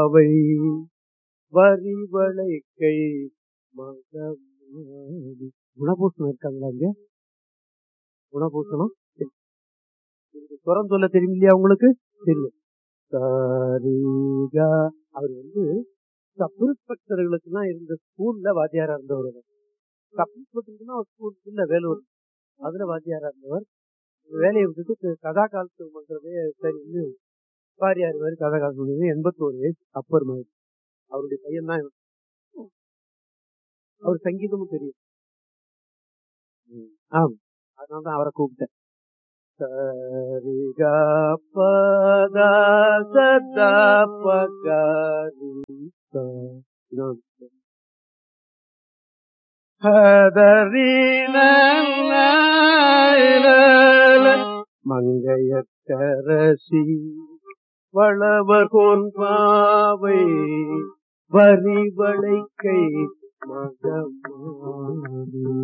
பாவை வரிவளை கை மகமாடி குணபூஷணம் இருக்காங்களா இங்க குணபூஷணம் சுரம் சொல்ல தெரியும் இல்லையா உங்களுக்கு தெரியும் சரிகா அவர் வந்து சப் இன்ஸ்பெக்டர்களுக்கு தான் இருந்த ஸ்கூல்ல வாத்தியாரா இருந்தவர் சப் இன்ஸ்பெக்டருக்குன்னா ஒரு ஸ்கூல் இல்ல வேலூர் அதுல வாத்தியாரா இருந்தவர் வேலையை விட்டுட்டு கதா காலத்து பண்றதே சரின்னு வாரியார் மாதிரி கதா காலத்து எண்பத்தோரு வயசு அப்பர் மாதிரி அவருடைய பையன் தான் இவன். அவர் சங்கீதமும் தெரியும் ம். ஆம் அதனால தான் அவரை கூப்பிட்டேன் சரிகா பதா சதா பகாரி சா. இதான் மங்கையக்கரசி வளவகோன் பாவை வரிவளை கை மகமாரி